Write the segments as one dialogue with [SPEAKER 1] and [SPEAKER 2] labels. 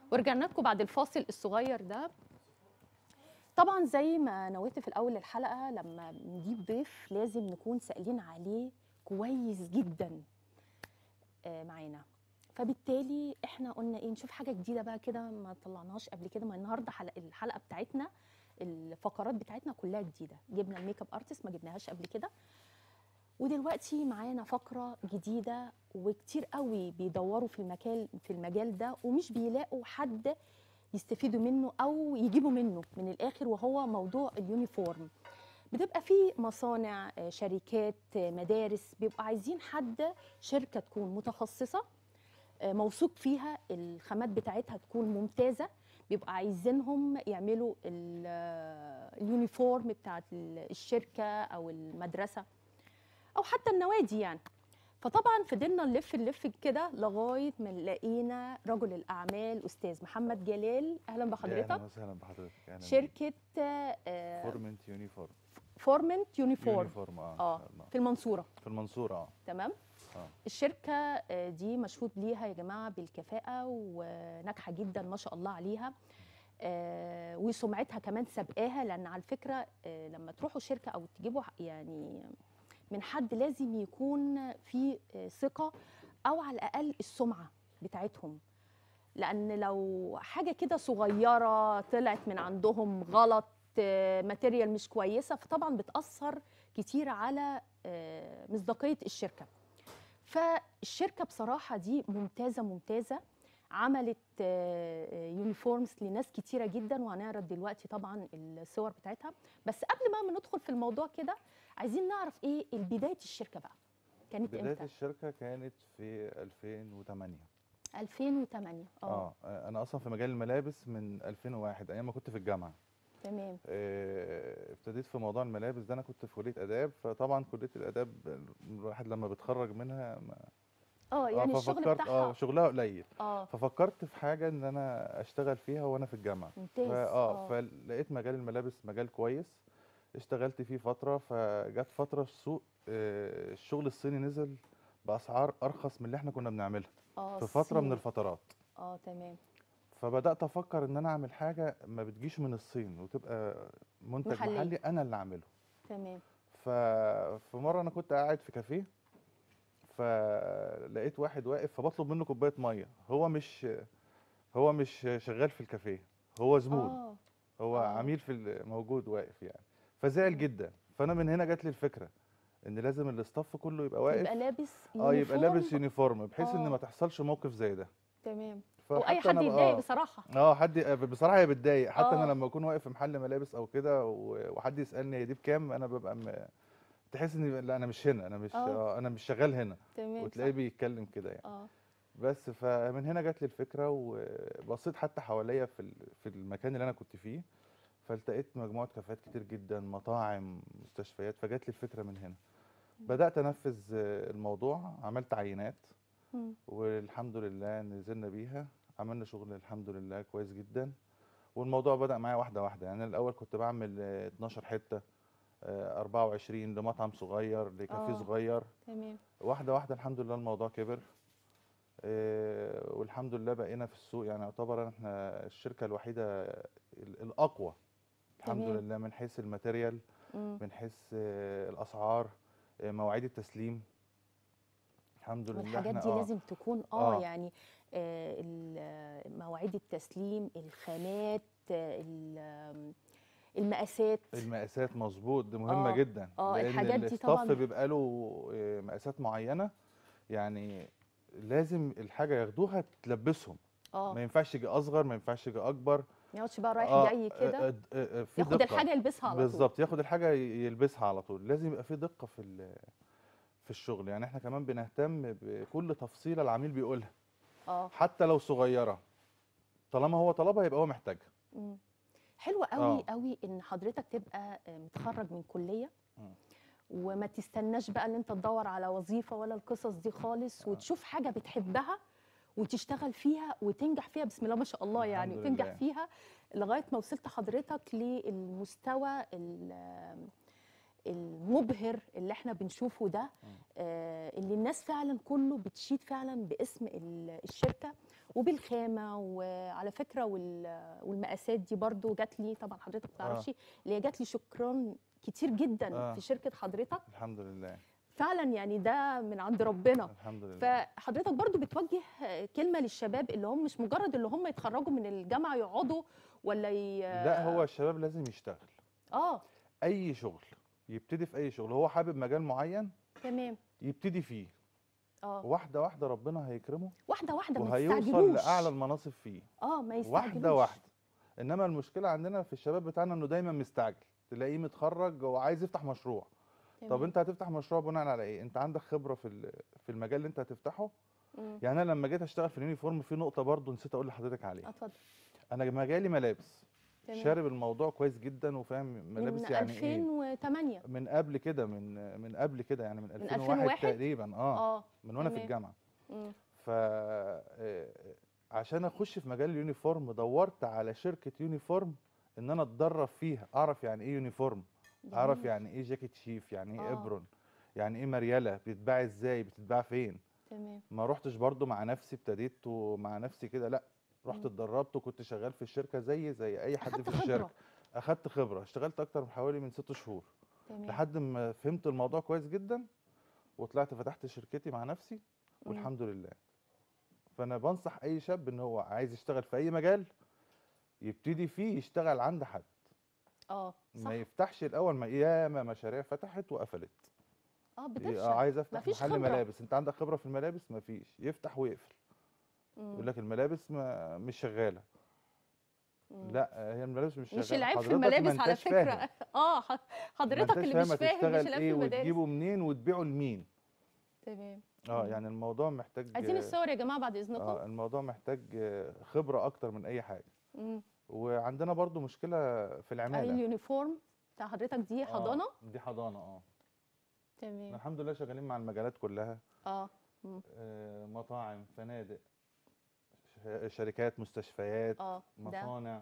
[SPEAKER 1] ورجعنا لكم بعد الفاصل الصغير ده طبعا زي ما نويت في الاول الحلقه لما نجيب ضيف لازم نكون سائلين عليه كويس جدا آه، معانا فبالتالي احنا قلنا ايه نشوف حاجه جديده بقى كده ما طلعناهاش قبل كده ما النهارده حلقة الحلقه بتاعتنا الفقرات بتاعتنا كلها جديده جبنا الميك اب ارتست ما جبناهاش قبل كده ودلوقتي معانا فقره جديده وكتير قوي بيدوروا في المجال في المجال ده ومش بيلاقوا حد يستفيدوا منه او يجيبوا منه من الاخر وهو موضوع اليونيفورم بتبقى في مصانع آه، شركات آه، مدارس بيبقوا عايزين حد شركه تكون متخصصه آه، موثوق فيها الخامات بتاعتها تكون ممتازه بيبقى عايزينهم يعملوا ال- آه، اليونيفورم بتاعت ال- الشركه او المدرسه او حتى النوادي يعني فطبعا فضلنا نلف نلف كده لغايه ما لقينا رجل الاعمال استاذ محمد جلال اهلا
[SPEAKER 2] اهلا
[SPEAKER 1] بحضرتك
[SPEAKER 2] وسهلا بحضرتك اهلا
[SPEAKER 1] شركه آه،
[SPEAKER 2] فورمنت يونيفورم
[SPEAKER 1] فورمنت يونيفورم
[SPEAKER 2] يونيفورم اه
[SPEAKER 1] اه
[SPEAKER 2] إن شاء الله.
[SPEAKER 1] في المنصوره
[SPEAKER 2] في المنصوره اه
[SPEAKER 1] تمام
[SPEAKER 2] اه
[SPEAKER 1] الشركه آه، دي مشهود ليها يا جماعه بالكفاءه وناجحه جدا ما شاء الله عليها آه، وسمعتها كمان سابقاها لان على الفكره آه، لما تروحوا شركه او تجيبوا ح- يعني من حد لازم يكون في آه، ثقه او على الاقل السمعه بتاعتهم لان لو حاجه كده صغيره طلعت من عندهم غلط آه، ماتيريال مش كويسه فطبعا بتاثر كتير على آه، مصداقيه الشركه فالشركه بصراحه دي ممتازه ممتازه عملت آه، آه، يونيفورمز لناس كتيره جدا وهنعرض دلوقتي طبعا الصور بتاعتها بس قبل ما ندخل في الموضوع كده عايزين نعرف ايه بدايه الشركه بقى كانت
[SPEAKER 2] بدايه
[SPEAKER 1] امتى
[SPEAKER 2] الشركه كانت في 2008
[SPEAKER 1] 2008 اه
[SPEAKER 2] اه انا اصلا في مجال الملابس من 2001 ايام ما كنت في الجامعه
[SPEAKER 1] تمام
[SPEAKER 2] آه، ابتديت في موضوع الملابس ده انا كنت في كليه اداب فطبعا كليه الاداب الواحد لما بيتخرج منها ما
[SPEAKER 1] اه يعني
[SPEAKER 2] آه،
[SPEAKER 1] الشغل
[SPEAKER 2] ففكرت اه
[SPEAKER 1] بتاعها
[SPEAKER 2] شغلها قليل
[SPEAKER 1] اه
[SPEAKER 2] ففكرت في حاجه ان انا اشتغل فيها وانا في الجامعه
[SPEAKER 1] ممتاز
[SPEAKER 2] فا اه فلقيت مجال الملابس مجال كويس اشتغلت فيه فتره فجت فتره السوق آه، الشغل الصيني نزل باسعار ارخص من اللي احنا كنا بنعملها
[SPEAKER 1] اه
[SPEAKER 2] في فتره من
[SPEAKER 1] الصين.
[SPEAKER 2] الفترات
[SPEAKER 1] اه تمام
[SPEAKER 2] فبدات افكر ان انا اعمل حاجه ما بتجيش من الصين وتبقى منتج
[SPEAKER 1] محلية.
[SPEAKER 2] محلي انا اللي اعمله
[SPEAKER 1] تمام
[SPEAKER 2] ففي مره انا كنت قاعد في كافيه فلقيت واحد واقف فبطلب منه كوبايه ميه هو مش هو مش شغال في الكافيه هو زبون
[SPEAKER 1] اه
[SPEAKER 2] هو
[SPEAKER 1] آه.
[SPEAKER 2] عميل في ال- موجود واقف يعني فزعل جدا فانا من هنا جات لي الفكره ان لازم الاستاف كله يبقى واقف
[SPEAKER 1] يبقى لابس
[SPEAKER 2] اه يبقى لابس
[SPEAKER 1] يونيفورم.
[SPEAKER 2] يونيفورم بحيث ان
[SPEAKER 1] آه.
[SPEAKER 2] ما تحصلش موقف زي ده
[SPEAKER 1] تمام
[SPEAKER 2] فحتى
[SPEAKER 1] واي حد
[SPEAKER 2] أنا بقى-
[SPEAKER 1] يتضايق
[SPEAKER 2] آه.
[SPEAKER 1] بصراحه
[SPEAKER 2] اه حد بصراحه هي بتضايق حتى
[SPEAKER 1] آه.
[SPEAKER 2] انا لما اكون واقف في محل ملابس او كده و- وحد يسالني هي دي بكام انا ببقى م... تحس ان لا انا مش هنا انا مش
[SPEAKER 1] آه.
[SPEAKER 2] آه. انا مش شغال هنا
[SPEAKER 1] تمام
[SPEAKER 2] وتلاقيه
[SPEAKER 1] صح.
[SPEAKER 2] بيتكلم كده يعني
[SPEAKER 1] اه
[SPEAKER 2] بس فمن هنا جات لي الفكره وبصيت حتى حواليا في ال- في المكان اللي انا كنت فيه فالتقيت مجموعه كافيهات كتير جدا مطاعم مستشفيات فجات لي الفكره من هنا بدات انفذ آه، الموضوع عملت عينات
[SPEAKER 1] مم.
[SPEAKER 2] والحمد لله نزلنا بيها عملنا شغل الحمد لله كويس جدا والموضوع بدأ معايا واحدة واحدة يعني أنا الأول كنت بعمل آه، 12 حتة آه، 24 لمطعم صغير لكافيه
[SPEAKER 1] آه.
[SPEAKER 2] صغير
[SPEAKER 1] تمام
[SPEAKER 2] واحدة واحدة الحمد لله الموضوع كبر آه، والحمد لله بقينا في السوق يعني يعتبر احنا الشركة الوحيدة ال- الأقوى الحمد
[SPEAKER 1] تمام.
[SPEAKER 2] لله من حيث الماتيريال
[SPEAKER 1] مم.
[SPEAKER 2] من حيث آه، الأسعار آه، مواعيد التسليم الحمد لله
[SPEAKER 1] والحاجات
[SPEAKER 2] احنا
[SPEAKER 1] دي
[SPEAKER 2] آه
[SPEAKER 1] لازم تكون اه,
[SPEAKER 2] آه.
[SPEAKER 1] يعني آه ال- آه، مواعيد التسليم الخامات آه، ال- آم، المقاسات
[SPEAKER 2] المقاسات مظبوط دي مهمه
[SPEAKER 1] آه،
[SPEAKER 2] جدا
[SPEAKER 1] آه،
[SPEAKER 2] لان
[SPEAKER 1] الحاجات دي
[SPEAKER 2] الاستاف
[SPEAKER 1] طبعاً.
[SPEAKER 2] بيبقى له آه، مقاسات معينه يعني لازم الحاجه ياخدوها تلبسهم
[SPEAKER 1] اه
[SPEAKER 2] ما ينفعش يجي اصغر ما ينفعش يجي اكبر
[SPEAKER 1] ما يقعدش بقى رايح
[SPEAKER 2] آه،
[SPEAKER 1] جاي
[SPEAKER 2] آه،
[SPEAKER 1] كده
[SPEAKER 2] آه، آه، في
[SPEAKER 1] ياخد
[SPEAKER 2] دقة.
[SPEAKER 1] الحاجه يلبسها على طول
[SPEAKER 2] بالظبط ياخد الحاجه ي- يلبسها على طول لازم يبقى في دقه في ال- في الشغل يعني احنا كمان بنهتم بكل تفصيله العميل بيقولها
[SPEAKER 1] اه
[SPEAKER 2] حتى لو صغيره طالما هو طلبها يبقى هو محتاجها
[SPEAKER 1] مم. حلوة قوي
[SPEAKER 2] آه.
[SPEAKER 1] قوي ان حضرتك تبقى آه، متخرج من كليه
[SPEAKER 2] مم.
[SPEAKER 1] وما تستناش بقى ان انت تدور على وظيفه ولا القصص دي خالص وتشوف حاجه بتحبها وتشتغل فيها وتنجح فيها بسم الله ما شاء الله يعني
[SPEAKER 2] الحمد
[SPEAKER 1] وتنجح
[SPEAKER 2] لله.
[SPEAKER 1] فيها لغايه ما وصلت حضرتك للمستوى ال- المبهر اللي احنا بنشوفه ده آه، اللي الناس فعلا كله بتشيد فعلا باسم ال- الشركه وبالخامه وعلى فكره وال- والمقاسات دي برضو جات لي طبعا حضرتك ما
[SPEAKER 2] آه.
[SPEAKER 1] تعرفش اللي هي جات لي شكرا كتير جدا
[SPEAKER 2] آه.
[SPEAKER 1] في شركه حضرتك
[SPEAKER 2] الحمد لله
[SPEAKER 1] فعلا يعني ده من عند ربنا
[SPEAKER 2] الحمد لله
[SPEAKER 1] فحضرتك برضو بتوجه كلمه للشباب اللي هم مش مجرد اللي هم يتخرجوا من الجامعه يقعدوا ولا ي...
[SPEAKER 2] لا هو الشباب لازم يشتغل
[SPEAKER 1] اه
[SPEAKER 2] اي شغل يبتدي في اي شغل هو حابب مجال معين
[SPEAKER 1] تمام
[SPEAKER 2] يبتدي فيه
[SPEAKER 1] اه
[SPEAKER 2] واحده واحده ربنا هيكرمه
[SPEAKER 1] واحده واحده ما
[SPEAKER 2] وهيوصل
[SPEAKER 1] تستعجلوش
[SPEAKER 2] لاعلى المناصب فيه
[SPEAKER 1] اه ما يستعجلوش
[SPEAKER 2] واحده واحده انما المشكله عندنا في الشباب بتاعنا انه دايما مستعجل تلاقيه متخرج وعايز يفتح مشروع طب
[SPEAKER 1] تمام.
[SPEAKER 2] انت هتفتح مشروع بناء على ايه انت عندك خبره في ال- في المجال اللي انت هتفتحه
[SPEAKER 1] مم.
[SPEAKER 2] يعني انا لما جيت اشتغل في اليونيفورم في نقطه برضو نسيت اقول لحضرتك عليها
[SPEAKER 1] اتفضل
[SPEAKER 2] انا مجالي ملابس
[SPEAKER 1] تمام.
[SPEAKER 2] شارب الموضوع كويس جدا وفاهم ملابس
[SPEAKER 1] من
[SPEAKER 2] يعني ايه
[SPEAKER 1] 2008
[SPEAKER 2] من قبل كده من من قبل كده يعني من 2001
[SPEAKER 1] 2001
[SPEAKER 2] تقريبا اه
[SPEAKER 1] اه
[SPEAKER 2] من وانا في
[SPEAKER 1] تمام.
[SPEAKER 2] الجامعه
[SPEAKER 1] مم.
[SPEAKER 2] ف آه، عشان اخش في مجال اليونيفورم دورت على شركه يونيفورم ان انا اتدرب فيها اعرف يعني ايه يونيفورم اعرف
[SPEAKER 1] جميل.
[SPEAKER 2] يعني ايه جاكيت شيف يعني ايه
[SPEAKER 1] آه.
[SPEAKER 2] ابرون يعني ايه مرياله بتتباع ازاي بتتباع فين
[SPEAKER 1] تمام
[SPEAKER 2] ما روحتش برضو مع نفسي ابتديت ومع نفسي كده لا رحت
[SPEAKER 1] مم.
[SPEAKER 2] اتدربت وكنت شغال في الشركه زي زي اي حد
[SPEAKER 1] اخدت
[SPEAKER 2] في الشركه
[SPEAKER 1] خبره
[SPEAKER 2] اخدت خبره اشتغلت اكتر من حوالي من ست شهور
[SPEAKER 1] تمام
[SPEAKER 2] لحد ما فهمت الموضوع كويس جدا وطلعت فتحت شركتي مع نفسي
[SPEAKER 1] مم.
[SPEAKER 2] والحمد لله فانا بنصح اي شاب ان هو عايز يشتغل في اي مجال يبتدي فيه يشتغل عند حد
[SPEAKER 1] اه صح
[SPEAKER 2] ما يفتحش الاول ما ياما مشاريع فتحت وقفلت
[SPEAKER 1] اه
[SPEAKER 2] ي-
[SPEAKER 1] بتفشل
[SPEAKER 2] آه، عايز افتح
[SPEAKER 1] مفيش
[SPEAKER 2] محل
[SPEAKER 1] خبرة.
[SPEAKER 2] ملابس انت عندك خبره في الملابس مفيش يفتح ويقفل
[SPEAKER 1] مم.
[SPEAKER 2] يقول لك الملابس ما مش شغاله
[SPEAKER 1] مم.
[SPEAKER 2] لا آه، هي الملابس مش شغاله
[SPEAKER 1] مش العيب في
[SPEAKER 2] حضرتك ما
[SPEAKER 1] الملابس على
[SPEAKER 2] انتش فاهم.
[SPEAKER 1] فكره اه ح-
[SPEAKER 2] ما
[SPEAKER 1] حضرتك
[SPEAKER 2] انتش
[SPEAKER 1] اللي
[SPEAKER 2] فاهم
[SPEAKER 1] مش فاهم مش
[SPEAKER 2] هتشتغل
[SPEAKER 1] العيب في
[SPEAKER 2] ايه
[SPEAKER 1] المدارس
[SPEAKER 2] وتجيبه منين وتبيعه لمين
[SPEAKER 1] تمام
[SPEAKER 2] اه
[SPEAKER 1] مم.
[SPEAKER 2] يعني الموضوع محتاج
[SPEAKER 1] عايزين الصور يا جماعه بعد اذنكم
[SPEAKER 2] اه الموضوع محتاج آه، خبره اكتر من اي حاجه
[SPEAKER 1] مم.
[SPEAKER 2] وعندنا برضو مشكله في
[SPEAKER 1] آه،
[SPEAKER 2] العماله
[SPEAKER 1] اليونيفورم بتاع حضرتك دي
[SPEAKER 2] آه،
[SPEAKER 1] حضانه
[SPEAKER 2] دي حضانه اه
[SPEAKER 1] تمام
[SPEAKER 2] الحمد لله شغالين مع المجالات كلها
[SPEAKER 1] اه مم.
[SPEAKER 2] آه، مطاعم فنادق ش- شركات مستشفيات
[SPEAKER 1] اه ده
[SPEAKER 2] مصانع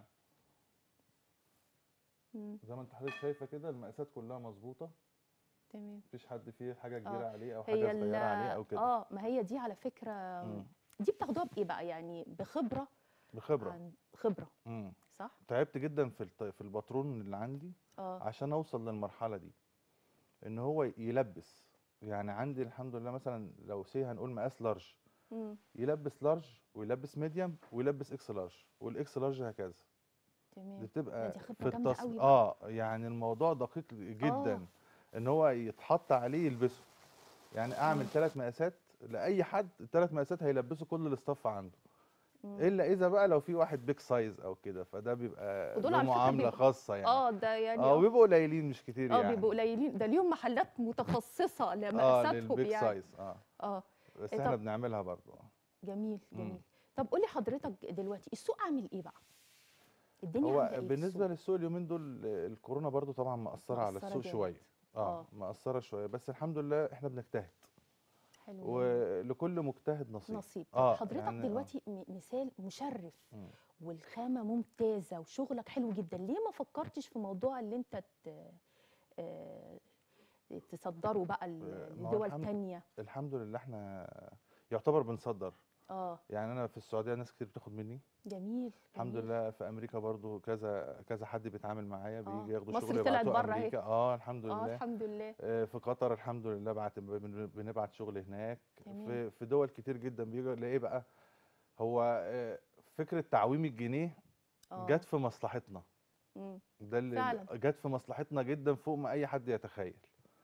[SPEAKER 1] مم.
[SPEAKER 2] زي ما انت حضرتك شايفه كده المقاسات كلها مظبوطه
[SPEAKER 1] تمام
[SPEAKER 2] مفيش حد فيه حاجه كبيره
[SPEAKER 1] آه،
[SPEAKER 2] عليه او
[SPEAKER 1] هي
[SPEAKER 2] حاجه
[SPEAKER 1] ال-
[SPEAKER 2] صغيره عليه او كده
[SPEAKER 1] اه ما هي دي على فكره
[SPEAKER 2] مم.
[SPEAKER 1] دي بتاخدوها بايه بقى يعني بخبره
[SPEAKER 2] بخبره
[SPEAKER 1] عن خبره
[SPEAKER 2] مم.
[SPEAKER 1] صح
[SPEAKER 2] تعبت جدا في الط- في الباترون اللي عندي
[SPEAKER 1] اه
[SPEAKER 2] عشان اوصل للمرحله دي ان هو يلبس يعني عندي الحمد لله مثلا لو سي هنقول مقاس لارج
[SPEAKER 1] مم.
[SPEAKER 2] يلبس لارج ويلبس ميديوم ويلبس اكس لارج والاكس لارج هكذا دي
[SPEAKER 1] تمام
[SPEAKER 2] بتبقى
[SPEAKER 1] دي خبرة
[SPEAKER 2] في
[SPEAKER 1] جامدة
[SPEAKER 2] التص...
[SPEAKER 1] قوي بقى.
[SPEAKER 2] اه يعني الموضوع دقيق جدا ان هو يتحط عليه يلبسه يعني اعمل
[SPEAKER 1] مم.
[SPEAKER 2] ثلاث مقاسات لاي حد الثلاث مقاسات هيلبسوا كل الاستاف عنده
[SPEAKER 1] مم.
[SPEAKER 2] الا اذا بقى لو في واحد بيك سايز او كده فده بيبقى
[SPEAKER 1] ودول
[SPEAKER 2] له
[SPEAKER 1] على فكرة
[SPEAKER 2] معامله
[SPEAKER 1] بيبقوا-
[SPEAKER 2] خاصه يعني
[SPEAKER 1] اه ده يعني
[SPEAKER 2] اه وبيبقوا قليلين مش كتير
[SPEAKER 1] اه
[SPEAKER 2] يعني
[SPEAKER 1] بيبقوا قليلين ده ليهم محلات متخصصه
[SPEAKER 2] اه
[SPEAKER 1] لمقاساتهم
[SPEAKER 2] للبيك
[SPEAKER 1] يعني
[SPEAKER 2] سايز اه
[SPEAKER 1] اه
[SPEAKER 2] بس
[SPEAKER 1] إيه
[SPEAKER 2] احنا
[SPEAKER 1] طب-
[SPEAKER 2] بنعملها برضه آه.
[SPEAKER 1] جميل
[SPEAKER 2] مم.
[SPEAKER 1] جميل طب قولي حضرتك دلوقتي السوق عامل ايه بقى الدنيا
[SPEAKER 2] هو
[SPEAKER 1] عامله ايه في
[SPEAKER 2] بالنسبه
[SPEAKER 1] السوق؟
[SPEAKER 2] للسوق اليومين دول آه، الكورونا برضو طبعا مأثره على
[SPEAKER 1] مأثرة
[SPEAKER 2] السوق
[SPEAKER 1] جامد.
[SPEAKER 2] شويه اه
[SPEAKER 1] آه.
[SPEAKER 2] مأثره شويه بس الحمد لله احنا بنجتهد
[SPEAKER 1] حلو جدا.
[SPEAKER 2] ولكل مجتهد نصيب
[SPEAKER 1] نصيب طب
[SPEAKER 2] آه،
[SPEAKER 1] حضرتك
[SPEAKER 2] يعني آه.
[SPEAKER 1] دلوقتي م- مثال مشرف
[SPEAKER 2] مم.
[SPEAKER 1] والخامه ممتازه وشغلك حلو جدا ليه ما فكرتش في موضوع اللي انت ت... آه، تصدره بقى ل-
[SPEAKER 2] آه، ما هو
[SPEAKER 1] لدول
[SPEAKER 2] الحمد-
[SPEAKER 1] تانية
[SPEAKER 2] الحمد لله احنا يعتبر بنصدر
[SPEAKER 1] اه
[SPEAKER 2] يعني انا في السعوديه ناس كتير بتاخد مني
[SPEAKER 1] جميل
[SPEAKER 2] الحمد
[SPEAKER 1] جميل.
[SPEAKER 2] لله في امريكا برضو كذا كذا حد بيتعامل معايا
[SPEAKER 1] آه.
[SPEAKER 2] بيجي ياخدوا
[SPEAKER 1] مصر
[SPEAKER 2] شغل
[SPEAKER 1] طلعت
[SPEAKER 2] يبعتوه
[SPEAKER 1] بره أهي.
[SPEAKER 2] امريكا اه الحمد
[SPEAKER 1] اه
[SPEAKER 2] لله
[SPEAKER 1] الحمد لله
[SPEAKER 2] آه، في قطر الحمد لله بعت بن- بنبعت شغل هناك
[SPEAKER 1] تمام.
[SPEAKER 2] في في دول كتير جدا بيجي ليه بقى هو آه، فكره تعويم الجنيه
[SPEAKER 1] اه
[SPEAKER 2] جت في مصلحتنا
[SPEAKER 1] مم.
[SPEAKER 2] ده اللي
[SPEAKER 1] فعلا.
[SPEAKER 2] جت في مصلحتنا جدا فوق ما اي حد يتخيل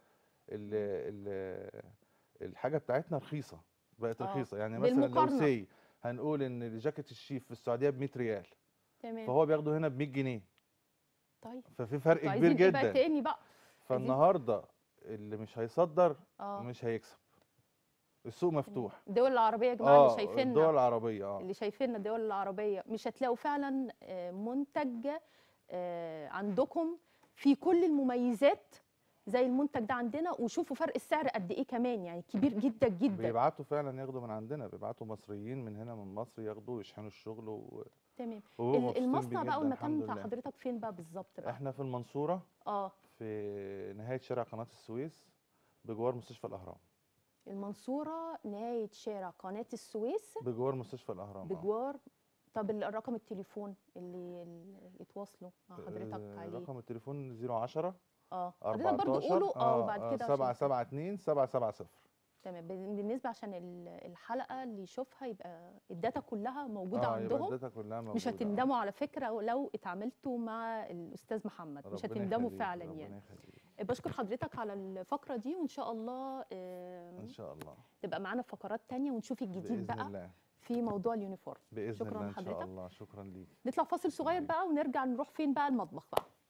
[SPEAKER 2] ال ال الحاجه بتاعتنا رخيصه بقت
[SPEAKER 1] آه،
[SPEAKER 2] رخيصه يعني مثلا لو
[SPEAKER 1] بالمقارنة.
[SPEAKER 2] سي هنقول ان جاكيت الشيف في السعوديه ب 100 ريال
[SPEAKER 1] تمام
[SPEAKER 2] فهو بياخده هنا ب 100 جنيه
[SPEAKER 1] طيب
[SPEAKER 2] ففي فرق
[SPEAKER 1] انتوا
[SPEAKER 2] كبير
[SPEAKER 1] عايزين ايه بقى
[SPEAKER 2] جدا
[SPEAKER 1] تاني بقى
[SPEAKER 2] فالنهارده اللي مش هيصدر
[SPEAKER 1] اه
[SPEAKER 2] مش هيكسب السوق مفتوح
[SPEAKER 1] الدول العربيه يا جماعه اللي شايفيننا
[SPEAKER 2] الدول العربيه اه
[SPEAKER 1] اللي شايفيننا الدول العربيه مش هتلاقوا فعلا آه، منتج آه، عندكم في كل المميزات زي المنتج ده عندنا وشوفوا فرق السعر قد ايه كمان يعني كبير جدا جدا
[SPEAKER 2] بيبعتوا فعلا ياخدوا من عندنا بيبعتوا مصريين من هنا من مصر ياخدوا يشحنوا الشغل و...
[SPEAKER 1] تمام
[SPEAKER 2] وهو
[SPEAKER 1] ال-
[SPEAKER 2] مبسوطين
[SPEAKER 1] المصنع
[SPEAKER 2] بيه
[SPEAKER 1] بقى
[SPEAKER 2] جدا
[SPEAKER 1] والمكان
[SPEAKER 2] الحمد
[SPEAKER 1] بتاع
[SPEAKER 2] لله.
[SPEAKER 1] حضرتك فين بقى بالظبط بقى
[SPEAKER 2] احنا في المنصوره
[SPEAKER 1] اه
[SPEAKER 2] في نهايه شارع قناه السويس بجوار مستشفى الاهرام
[SPEAKER 1] المنصوره نهايه شارع قناه السويس
[SPEAKER 2] بجوار مستشفى الاهرام آه.
[SPEAKER 1] بجوار طب ال- رقم التليفون اللي اللي يتواصلوا مع حضرتك
[SPEAKER 2] آه،
[SPEAKER 1] عليه
[SPEAKER 2] رقم التليفون 010
[SPEAKER 1] اه حضرتك برضو
[SPEAKER 2] 14
[SPEAKER 1] قوله اه وبعد كده عشان-
[SPEAKER 2] 772 770
[SPEAKER 1] تمام بال- بالنسبه عشان ال- الحلقه اللي يشوفها يبقى الداتا كلها موجوده
[SPEAKER 2] اه يبقى
[SPEAKER 1] عندهم
[SPEAKER 2] الداتا كلها موجوده
[SPEAKER 1] مش
[SPEAKER 2] آه.
[SPEAKER 1] هتندموا على فكره لو اتعاملتوا مع الاستاذ محمد مش
[SPEAKER 2] ربنا
[SPEAKER 1] هتندموا
[SPEAKER 2] يخليك،
[SPEAKER 1] فعلا
[SPEAKER 2] ربنا
[SPEAKER 1] يعني
[SPEAKER 2] يخليك.
[SPEAKER 1] بشكر حضرتك على الفقره دي وان شاء الله آم،
[SPEAKER 2] ان شاء الله
[SPEAKER 1] تبقى معانا فقرات تانية ونشوف الجديد
[SPEAKER 2] باذن
[SPEAKER 1] بقى
[SPEAKER 2] الله
[SPEAKER 1] في موضوع اليونيفورم
[SPEAKER 2] باذن
[SPEAKER 1] شكراً
[SPEAKER 2] الله ان شاء
[SPEAKER 1] لحضرتك.
[SPEAKER 2] الله شكرا ليك
[SPEAKER 1] نطلع فاصل صغير
[SPEAKER 2] حبيبي.
[SPEAKER 1] بقى ونرجع نروح فين بقى المطبخ بقى